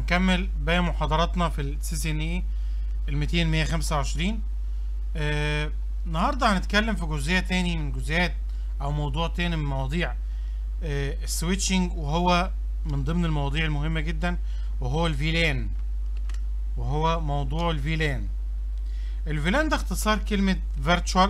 هنكمل باقي محاضراتنا في السي سي ان اي ال 200 125 آه النهارده هنتكلم في جزئيه تاني من جزئيات او موضوع تاني من مواضيع آه السويتشنج وهو من ضمن المواضيع المهمه جدا وهو الفيلان وهو موضوع الفيلان الفيلان ده اختصار كلمه فيرتشوال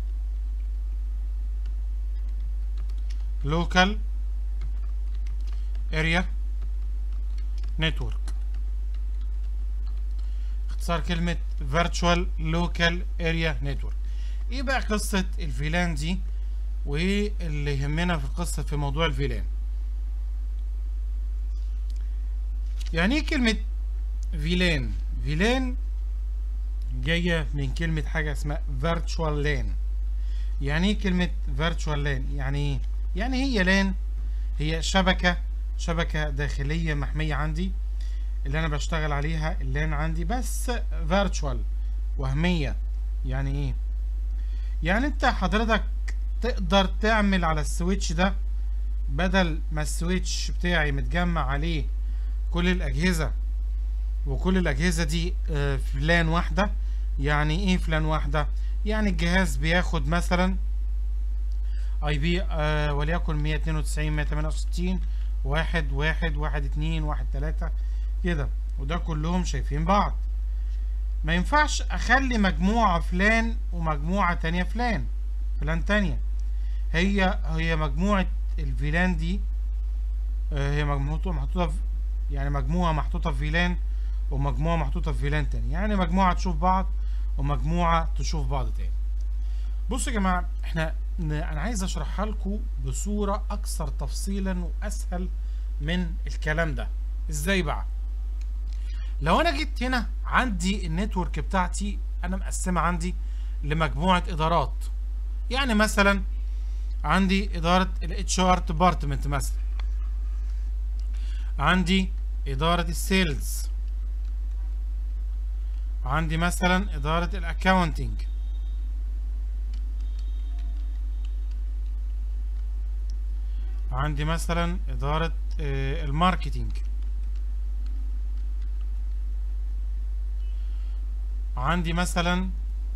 لوكال اريا نتورك اختصار كلمة Virtual Local Area Network ايه بقى قصة الفيلان دي وايه اللي يهمنا في القصة في موضوع الفيلان يعني ايه كلمة فيلان فيلان جاية من كلمة حاجة اسمها Virtual LAN يعني ايه كلمة Virtual LAN يعني ايه يعني هي لان هي شبكة شبكة داخلية محمية عندي اللي انا بشتغل عليها اللان عندي بس فيرتشوال وهمية يعني ايه يعني انت حضرتك تقدر تعمل على السويتش ده بدل ما السويتش بتاعي متجمع عليه كل الاجهزة وكل الاجهزة دي آه، في لان واحدة يعني ايه في لان واحدة يعني الجهاز بياخد مثلا اي بي آه وليكن 192 168 واحد واحد واحد اتنين واحد تلاتة كده وده كلهم شايفين بعض ما ينفعش اخلي مجموعة فلان ومجموعة تانية فلان فلان تانية هي هي مجموعة الفيلان دي آه هي مجموعة محطوطة في يعني مجموعة محطوطة في فيلان ومجموعة محطوطة في فيلان تاني يعني مجموعة تشوف بعض ومجموعة تشوف بعض تاني بصوا يا جماعة احنا ن- انا عايز اشرحها لكم بصورة اكثر تفصيلا واسهل من الكلام ده ازاي بقى لو انا جيت هنا عندي النتورك بتاعتي انا مقسمة عندي لمجموعة ادارات يعني مثلا عندي ادارة الاتش ار ديبارتمنت مثلا عندي ادارة السيلز عندي مثلا ادارة الاكاونتنج عندي مثلا إدارة آه، الماركتينج عندي مثلا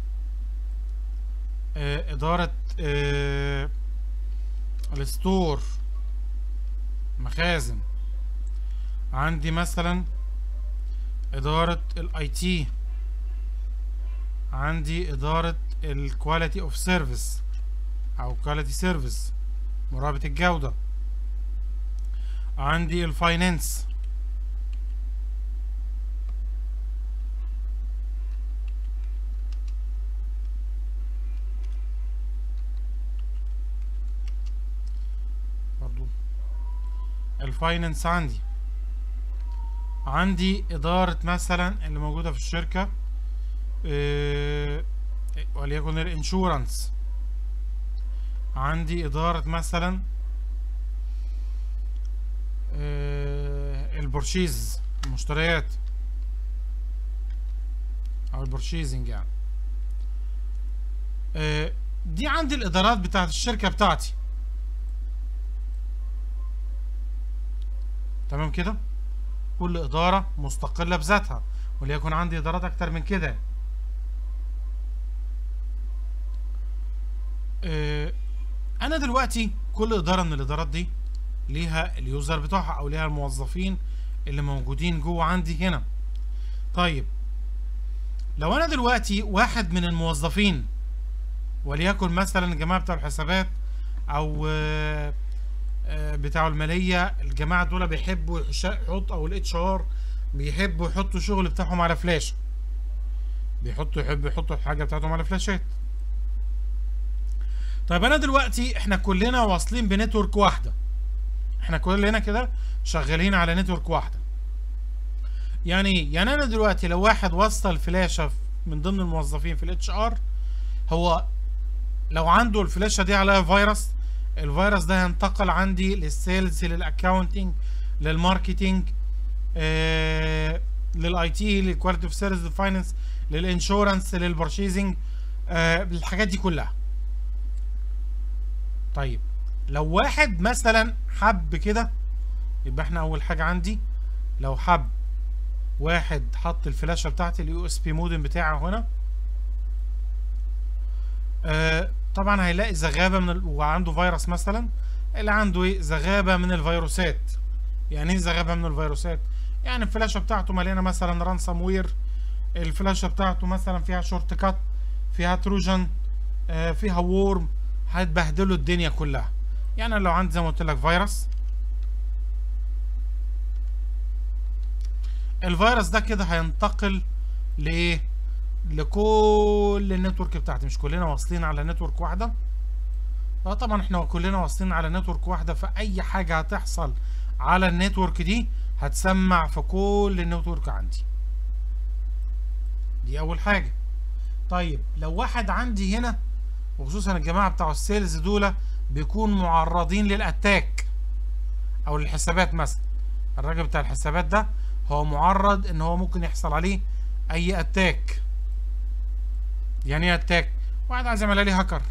آه، إدارة آه، الستور مخازن عندي مثلا إدارة الاي تي عندي إدارة الكواليتي اوف سيرفيس أو كواليتي سيرفيس مراقبة الجودة عندي الفاينانس برضو الفاينانس عندي عندي إدارة مثلا اللي موجودة في الشركة آه، وليكن الانشورنس عندي إدارة مثلا آه، البورشيز المشتريات أو البورشيزنج يعني آه، دي عندي الإدارات بتاعت الشركة بتاعتي تمام كده كل إدارة مستقلة بذاتها وليكن عندي إدارات أكتر من كده آه، انا دلوقتي كل اداره من الادارات دي ليها اليوزر بتوعها او ليها الموظفين اللي موجودين جوه عندي هنا طيب لو انا دلوقتي واحد من الموظفين وليكن مثلا الجماعه بتوع الحسابات او آه، آه، بتاع الماليه الجماعه دول بيحبوا يحش- يحط او الاتش ار بيحبوا يحطوا الشغل بتاعهم على فلاش بيحطوا يحبوا يحطوا الحاجه بتاعتهم على فلاشات طيب انا دلوقتي احنا كلنا واصلين بنتورك واحده احنا كلنا كده شغالين على نتورك واحده يعني ايه يعني انا دلوقتي لو واحد وصل فلاشه من ضمن الموظفين في الاتش ار هو لو عنده الفلاشه دي عليها فيروس الفيروس ده هينتقل عندي للسيلز للاكاونتنج للماركتنج آه للاي تي للكواليتي اوف سيرفيس للفاينانس للانشورنس للبرشيزنج آه الحاجات دي كلها طيب لو واحد مثلا حب كده يبقى احنا اول حاجة عندي لو حب واحد حط الفلاشه بتاعتي اليو اس بي مودم بتاعه هنا آه طبعا هيلاقي زغابه من ال... وعنده فيروس مثلا اللي عنده ايه زغابه من الفيروسات يعني ايه زغابه من الفيروسات يعني الفلاشه بتاعته مليانه مثلا رانسام وير الفلاشه بتاعته مثلا فيها شورت كات فيها تروجن آه فيها وورم هتبهدله الدنيا كلها يعني لو عندي زي ما قلت لك فيروس الفيروس ده كده هينتقل لايه لكل النتورك بتاعتي مش كلنا واصلين على نتورك واحده اه طبعا احنا كلنا واصلين على نتورك واحده فاي حاجه هتحصل على النتورك دي هتسمع في كل النتورك عندي دي اول حاجه طيب لو واحد عندي هنا وخصوصا الجماعه بتوع السيلز دول بيكون معرضين للاتاك او للحسابات مثلا الراجل بتاع الحسابات ده هو معرض ان هو ممكن يحصل عليه اي اتاك يعني ايه اتاك واحد عايز يعمل عليه هاكر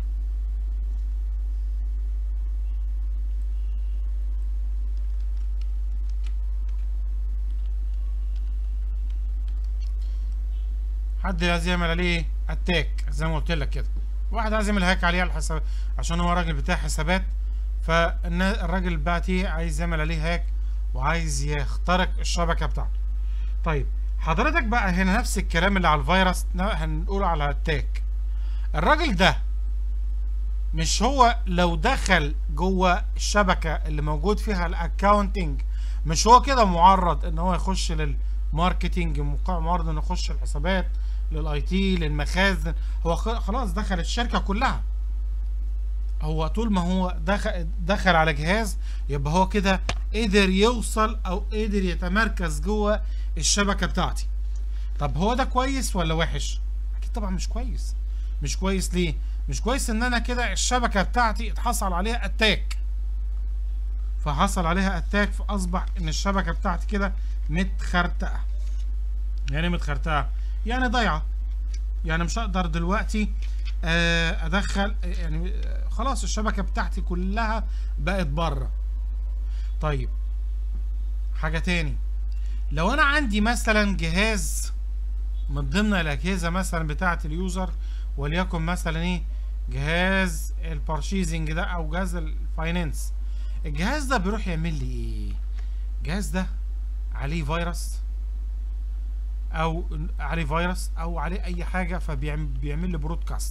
حد عايز يعمل عليه اتاك زي ما قلت لك كده واحد عايز يعمل هاك عليه على الحساب عشان هو راجل بتاع حسابات فالراجل بعتي عايز يعمل عليه هاك وعايز يخترق الشبكه بتاعته طيب حضرتك بقى هنا نفس الكلام اللي على الفيروس هنقول على التاك الراجل ده مش هو لو دخل جوه الشبكه اللي موجود فيها الاكاونتنج مش هو كده معرض ان هو يخش للماركتنج معرض انه يخش الحسابات للاي تي للمخازن هو خلاص دخل الشركه كلها هو طول ما هو دخل دخل على جهاز يبقى هو كده قدر يوصل او قدر يتمركز جوه الشبكه بتاعتي طب هو ده كويس ولا وحش اكيد طبعا مش كويس مش كويس ليه مش كويس ان انا كده الشبكه بتاعتي اتحصل عليها اتاك فحصل عليها اتاك فاصبح ان الشبكه بتاعتي كده متخرتقه يعني متخرتقه يعني ضايعه يعني مش هقدر دلوقتي ادخل يعني خلاص الشبكه بتاعتي كلها بقت بره طيب حاجه تاني لو انا عندي مثلا جهاز من ضمن الاجهزه مثلا بتاعه اليوزر وليكن مثلا ايه جهاز البارشيزنج ده او جهاز الفاينانس الجهاز ده بيروح يعمل لي ايه الجهاز ده عليه فيروس او عليه فيروس او عليه اي حاجه فبيعمل لي برودكاست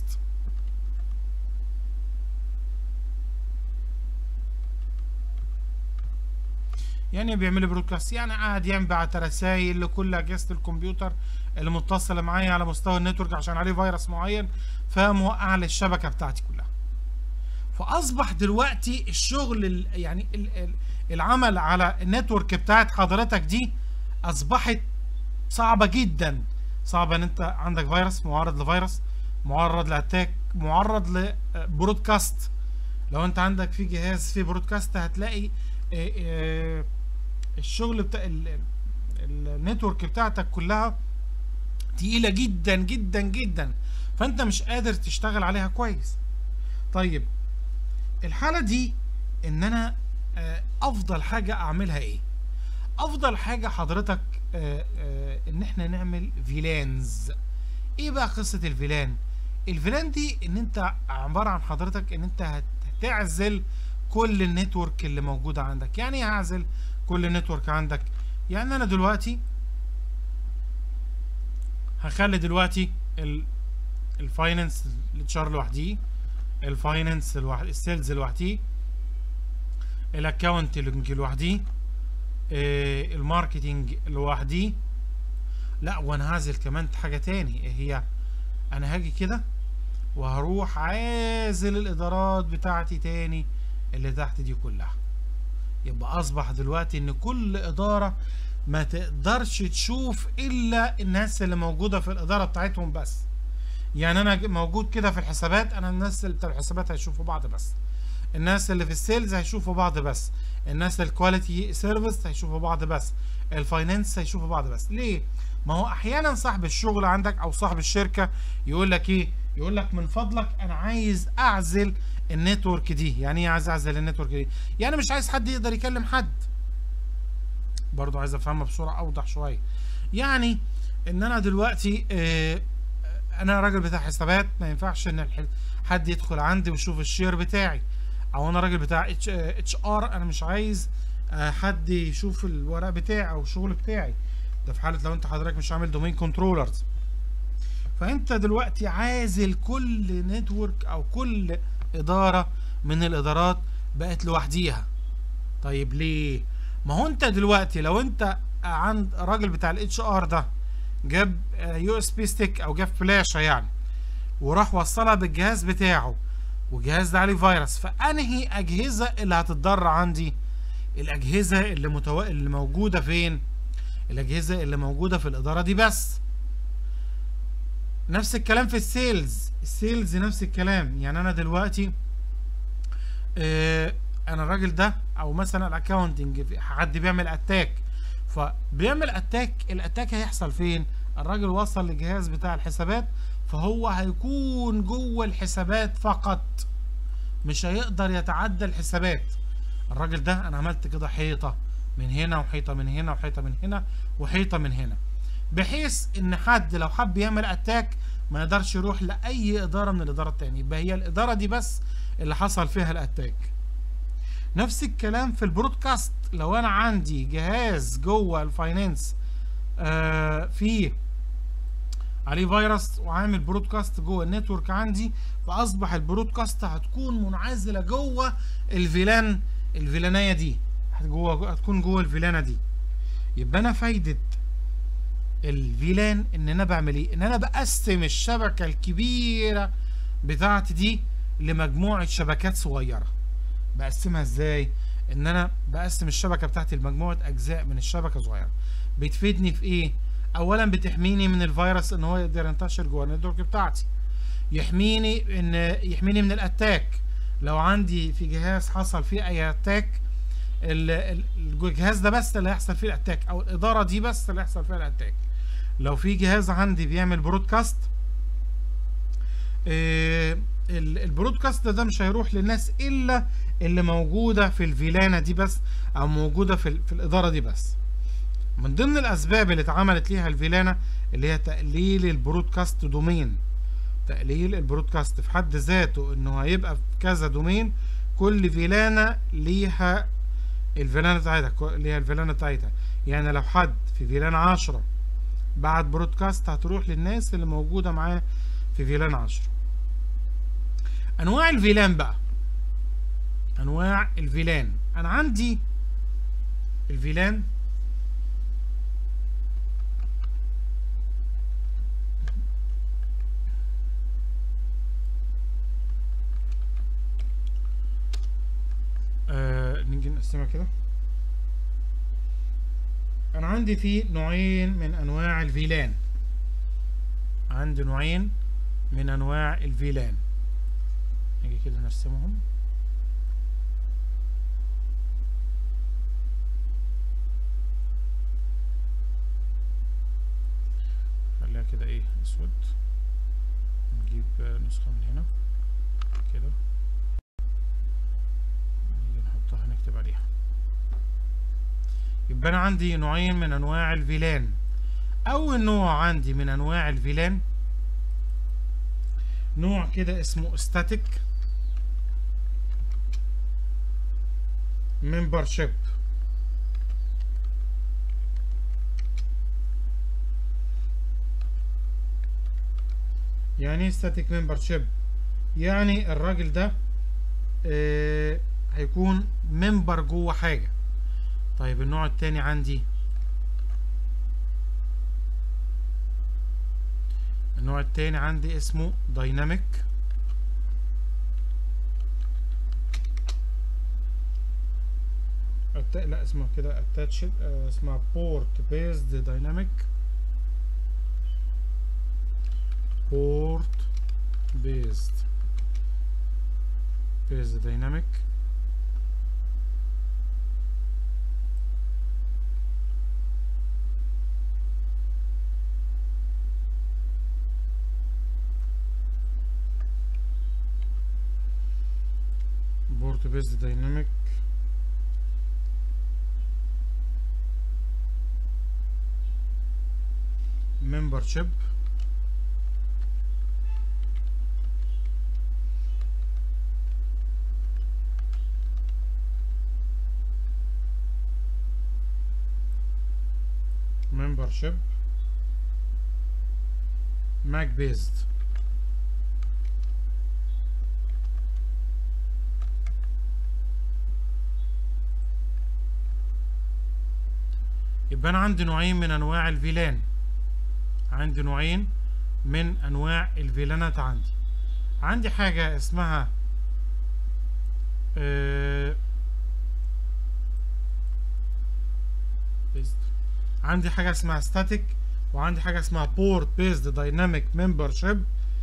يعني بيعمل لي برودكاست يعني قاعد ينبعت رسائل لكل اجهزه الكمبيوتر اللي متصله معايا على مستوى النتورك عشان عليه فيروس معين فموقع لي الشبكه بتاعتي كلها فاصبح دلوقتي الشغل يعني العمل على النتورك بتاعت حضرتك دي اصبحت صعبه جدا صعبه ان انت عندك فيروس معرض لفيروس معرض لاتاك معرض لبرودكاست لو انت عندك في جهاز فيه برودكاست هتلاقي الشغل بتاع النتورك بتاعتك كلها تقيلة جدا جدا جدا فانت مش قادر تشتغل عليها كويس طيب الحالة دي ان انا افضل حاجة اعملها ايه افضل حاجة حضرتك ان احنا نعمل فيلانز ايه بقى قصة الفيلان الفيلان دي ان انت عبارة عن حضرتك ان انت هتعزل كل النتورك اللي موجودة عندك يعني ايه هعزل كل نتورك عندك يعني انا دلوقتي هخلي دلوقتي الفاينانس الاتشار لوحديه الفاينانس لوحده السيلز لوحديه الاكونتنج لوحديه آه الماركتنج لوحديه لا وانا هعزل كمان حاجه تاني ايه هي انا هاجي كده وهروح عازل الادارات بتاعتي تاني اللي تحت دي كلها يبقى اصبح دلوقتي ان كل اداره ما تقدرش تشوف الا الناس اللي موجوده في الاداره بتاعتهم بس يعني انا موجود كده في الحسابات انا الناس اللي بتاع الحسابات هيشوفوا بعض بس الناس اللي في السيلز هيشوفوا بعض بس الناس الكواليتي سيرفيس هيشوفوا بعض بس الفاينانس هيشوفوا بعض بس ليه ما هو احيانا صاحب الشغل عندك او صاحب الشركه يقول لك ايه يقول لك من فضلك انا عايز اعزل النتورك دي يعني ايه عايز اعزل النتورك دي يعني مش عايز حد يقدر يكلم حد برضو عايز افهمها بصوره اوضح شويه يعني ان انا دلوقتي آه، انا راجل بتاع حسابات ما ينفعش ان الح- حد يدخل عندي ويشوف الشير بتاعي او انا راجل بتاع اتش اتش ار انا مش عايز آه، حد يشوف الورق بتاعي او الشغل بتاعي ده في حاله لو انت حضرتك مش عامل دومين كنترولرز فانت دلوقتي عازل كل نتورك او كل اداره من الادارات بقت لوحديها طيب ليه ما هو انت دلوقتي لو انت عند راجل بتاع الاتش ار ده جاب يو اس بي ستيك او جاب فلاشه يعني وراح وصلها بالجهاز بتاعه والجهاز ده عليه فيروس فانهي اجهزه اللي هتتضر عندي الاجهزه اللي متو... اللي موجوده فين الاجهزه اللي موجوده في الاداره دي بس نفس الكلام في السيلز السيلز نفس الكلام يعني انا دلوقتي آه انا الراجل ده او مثلا الاكاونتنج حد بيعمل اتاك فبيعمل اتاك الاتاك هيحصل فين الراجل وصل للجهاز بتاع الحسابات فهو هيكون جوه الحسابات فقط مش هيقدر يتعدى الحسابات الراجل ده انا عملت كده حيطه من هنا وحيطه من هنا وحيطه من هنا وحيطه من هنا بحيث ان حد لو حب يعمل اتاك ما يقدرش يروح لاي اداره من الاداره التانية يبقى هي الاداره دي بس اللي حصل فيها الاتاك نفس الكلام في البرودكاست لو انا عندي جهاز جوه الفاينانس آه فيه عليه فيروس وعامل برودكاست جوه النتورك عندي فاصبح البرودكاست هتكون منعزله جوه الفيلان الفيلانيه دي جوه هتكون جوه الفيلانه دي يبقى انا فايده الفيلان ان انا بعمل ايه ان انا بقسم الشبكه الكبيره بتاعتي دي لمجموعه شبكات صغيره بقسمها ازاي ان انا بقسم الشبكه بتاعتي لمجموعه اجزاء من الشبكه صغيره بتفيدني في ايه اولا بتحميني من الفيروس ان هو يقدر ينتشر جوه النتورك بتاعتي يحميني ان يحميني من الاتاك لو عندي في جهاز حصل فيه اي اتاك ال- ال- الجهاز ده بس اللي هيحصل فيه الاتاك او الاداره دي بس اللي هيحصل فيها الاتاك لو في جهاز عندي بيعمل برودكاست آه، ال- البرودكاست ده مش هيروح للناس الا اللي موجوده في الفيلانه دي بس او موجوده في, ال- في الاداره دي بس من ضمن الاسباب اللي اتعملت ليها الفيلانه اللي هي تقليل البرودكاست دومين تقليل البرودكاست في حد ذاته انه هيبقى في كذا دومين كل فيلانه ليها الفيلانه بتاعتها كو- ليها الفيلانه بتاعتها يعني لو حد في فيلانه 10 بعت برودكاست هتروح للناس اللي موجوده معاه في فيلان 10 انواع الفيلان بقى انواع الفيلان انا عندي الفيلان آه نيجي نقسمها كده انا عندي في نوعين من انواع الفيلان عندي نوعين من انواع الفيلان نيجي كده نرسمهم خليها كده ايه اسود نجيب آه، نسخة من هنا كده نيجي نحطها نكتب عليها يبقى انا عندي نوعين من انواع الفيلان اول نوع عندي من انواع الفيلان نوع كده اسمه static membership يعني ايه static membership يعني الراجل ده آه هيكون ممبر جوه حاجة طيب النوع التاني عندي النوع التاني عندي اسمه دايناميك أت... لا اسمها كده اتاتشد اسمها بورت بيزد دايناميك بورت بيزد بيزد دايناميك بورت بيزد دايناميك membership membership mac based يبقى انا عندي نوعين من انواع الفيلان عندي نوعين من انواع الفيلانات عندي عندي حاجة اسمها آه عندي حاجة اسمها static وعندي حاجة اسمها port based dynamic membership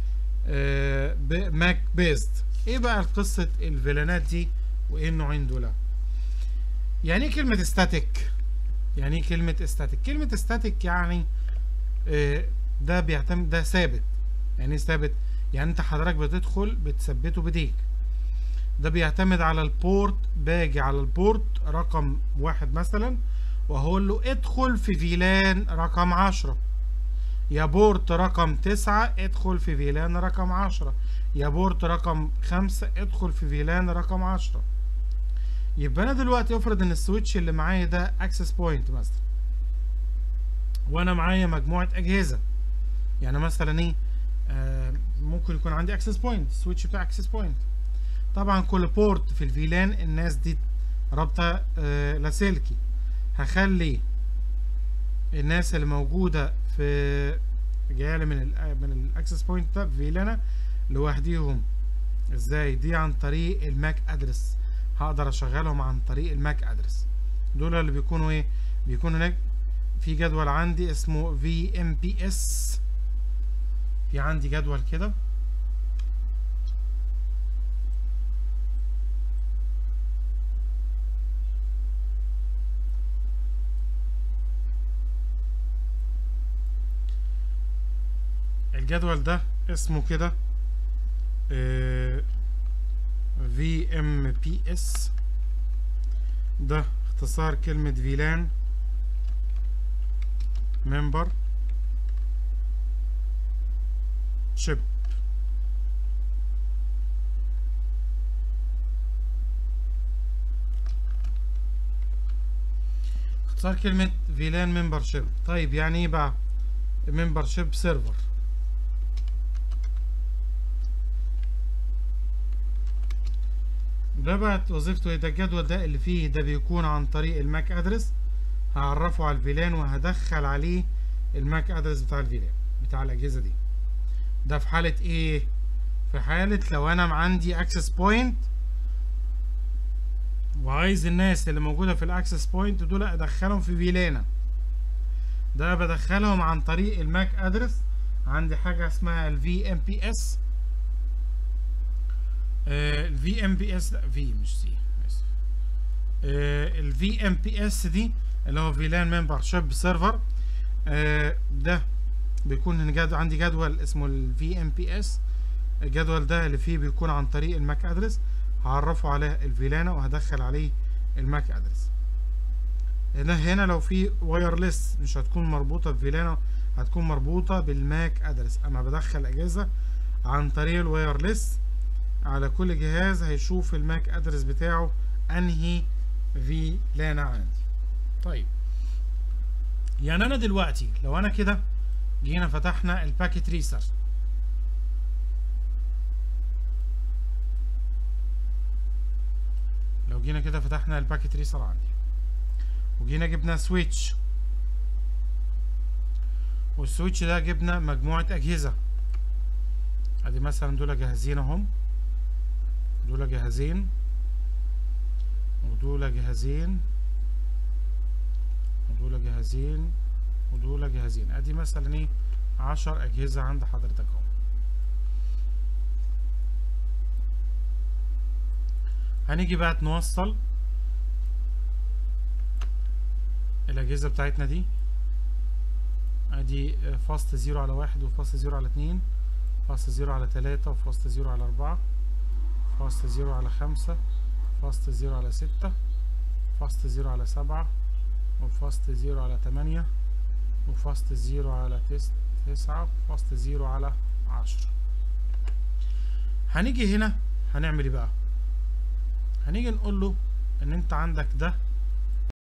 ماك بيزد ايه بقى قصة الفيلانات دي وايه النوعين دول يعني ايه كلمة static يعني ايه كلمة static كلمة static يعني آه ده بيعتمد ده ثابت يعني ايه ثابت يعني انت حضرتك بتدخل بتثبته بايديك ده بيعتمد على البورت باجي على البورت رقم واحد مثلا وهقول له ادخل في فيلان رقم عشرة يا بورت رقم تسعة ادخل في فيلان رقم عشرة يا بورت رقم خمسة ادخل في فيلان رقم عشرة يبقى انا دلوقتي افرض ان السويتش اللي معايا ده اكسس بوينت مثلا وانا معايا مجموعة اجهزة يعني مثلا ايه آه ممكن يكون عندي اكسس بوينت السويتش بتاع اكسس بوينت طبعا كل بورت في الفيلان الناس دي رابطة آه لاسلكي هخلي الناس اللي موجودة في جاية من ال من الاكسس بوينت ده في فيلانا لوحديهم ازاي دي عن طريق الماك ادرس هقدر اشغلهم عن طريق الماك ادرس دول اللي بيكونوا ايه بيكون هناك في جدول عندي اسمه في ام بي اس في عندي جدول كده الجدول ده اسمه كده في ام بي اس ده اختصار كلمة فيلان ممبر شيب اختصار كلمة فيلان ممبر شيب طيب يعني ايه بقى ممبر شيب سيرفر ده بقى وظيفته ايه ده الجدول ده اللي فيه ده بيكون عن طريق الماك ادرس هعرفه على الفيلان وهدخل عليه الماك ادرس بتاع الفيلان بتاع الاجهزه دي ده في حاله ايه في حاله لو انا عندي اكسس بوينت وعايز الناس اللي موجوده في الاكسس بوينت دول ادخلهم في فيلانا ده بدخلهم عن طريق الماك ادرس عندي حاجه اسمها الفي ام بي اس الفي ام بي اس في مش سي الفي ام بي اس دي اللي هو فيلان ممبر شيب سيرفر ده بيكون جد عندي جدول اسمه الفي ام بي اس الجدول ده اللي فيه بيكون عن طريق الماك ادرس هعرفه على الفيلانة وهدخل عليه الماك ادرس هنا هنا لو في وايرلس مش هتكون مربوطة بفيلانة هتكون مربوطة بالماك ادرس اما بدخل اجهزة عن طريق الوايرلس على كل جهاز هيشوف الماك ادرس بتاعه انهي في لان عندي طيب يعني انا دلوقتي لو انا كده جينا فتحنا الباكيت ريسر لو جينا كده فتحنا الباكيت ريسر عندي وجينا جبنا سويتش والسويتش ده جبنا مجموعة أجهزة ادي مثلا دول جاهزين اهم دول جهازين ودول جهازين ودول جهازين ودول جهازين ادي مثلا ايه عشر اجهزة عند حضرتك اهو هنيجي بقى نوصل الاجهزة بتاعتنا دي ادي فاست زيرو على واحد وفاست زيرو على اتنين فاست زيرو على تلاتة وفاست زيرو على اربعة فاست زيرو على خمسة فاست زيرو على ستة فاست زيرو على سبعة وفاست زيرو على تمانية وفاست زيرو على تس تسعة وفاست زيرو على عشرة هنيجي هنا هنعمل ايه بقى هنيجي نقول له ان انت عندك ده